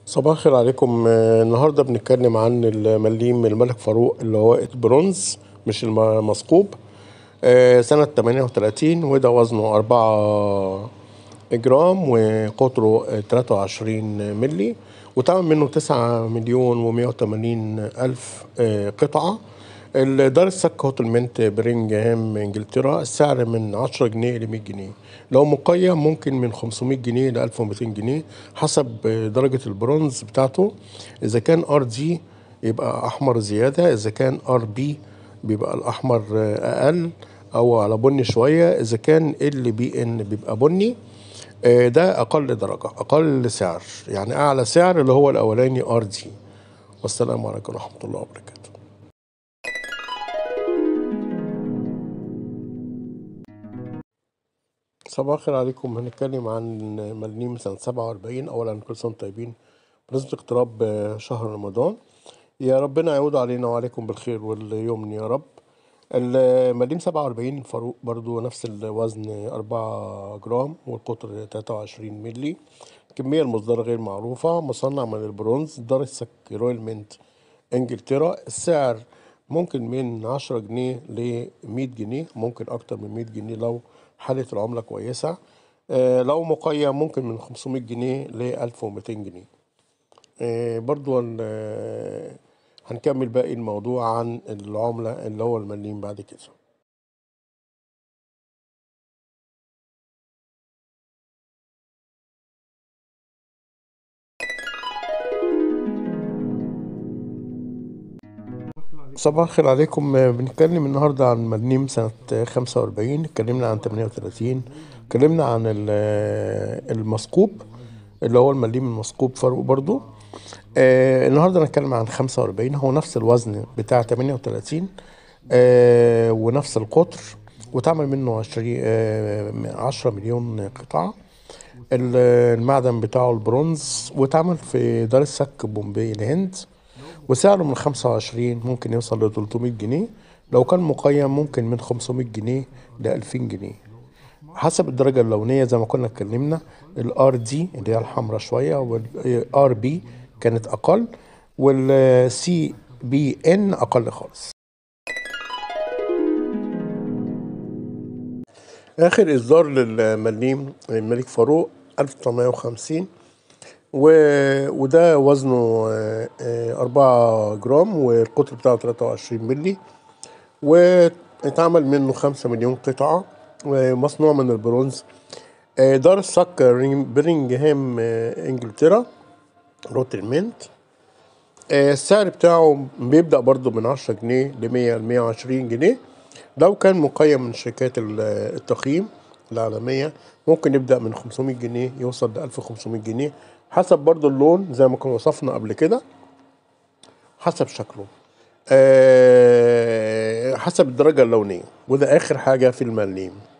صباح الخير عليكم آه، النهارده بنتكلم عن المليم الملك فاروق اللي هو البرونز مش المثقوب آه، سنة 38 وده وزنه 4 جرام وقطره آه، 23 ملي وتعمل منه 9 مليون و180 ألف آه، قطعة دار السك هوتل منت برينجهام انجلترا السعر من 10 جنيه ل 100 جنيه لو مقيم ممكن من 500 جنيه ل 1200 جنيه حسب درجة البرونز بتاعته اذا كان ار دي يبقى احمر زيادة اذا كان ار بي بيبقى الاحمر اقل او على بني شوية اذا كان ال بي ان بيبقى بني آه، ده اقل درجة اقل سعر يعني اعلى سعر اللي هو الاولاني ار دي والسلام عليكم ورحمة الله وبركاته صباح الخير عليكم هنتكلم عن مليم سنة 47 أولا كل سنة وانتم طيبين بمناسبة اقتراب آه، شهر رمضان يا ربنا يعود علينا وعليكم بالخير واليمن يا رب المليم 47 فاروق برضو نفس الوزن 4 جرام والقطر 23 ملي الكمية المصدرة غير معروفة مصنع من البرونز دار السك رويال مينت انجلترا السعر ممكن من 10 جنيه ل 100 جنيه ممكن اكتر من 100 جنيه لو حالة العملة كويسة آه، لو مقيم ممكن من 500 جنيه ل 1200 جنيه آه، برضو ال- آه، هنكمل باقي الموضوع عن العملة اللي هو المليم بعد كده صباح الخير عليكم آه، بنتكلم النهاردة عن مليم سنة آه، 45 اتكلمنا عن 38 اتكلمنا عن ال- آه، المثقوب اللي هو المليم المثقوب فاروق برضو آه النهارده هنتكلم عن 45 هو نفس الوزن بتاع 38 آه ونفس القطر وتعمل منه 20 آه 10 مليون قطعة ال- المعدن بتاعه البرونز واتعمل في دار السك بومبي الهند وسعره من 25 ممكن يوصل ل 300 جنيه لو كان مقيم ممكن من 500 جنيه ل 2000 جنيه حسب الدرجة اللونية زي ما كنا اتكلمنا الار دي اللي هي الحمراء شوية والار بي كانت أقل والسي بي ان أقل خالص آخر إصدار للمليم الملك فاروق 1950 و... وده وزنه آه، آه، 4 جرام والقطر بتاعه 23 ملي واتعمل منه 5 مليون قطعة ومصنوع من البرونز آه، دار الصك ريم- برينجهام آه، انجلترا روترمنت آه، السعر بتاعه بيبدأ برضو من 10 جنيه ل 100 ل 120 جنيه لو كان مقيم من شركات ال- التقييم العالمية ممكن يبدأ من 500 جنيه يوصل ل 1500 جنيه حسب برضو اللون زي ما كنا وصفنا قبل كده حسب شكله آه، حسب الدرجة اللونية وده آخر حاجة في المليم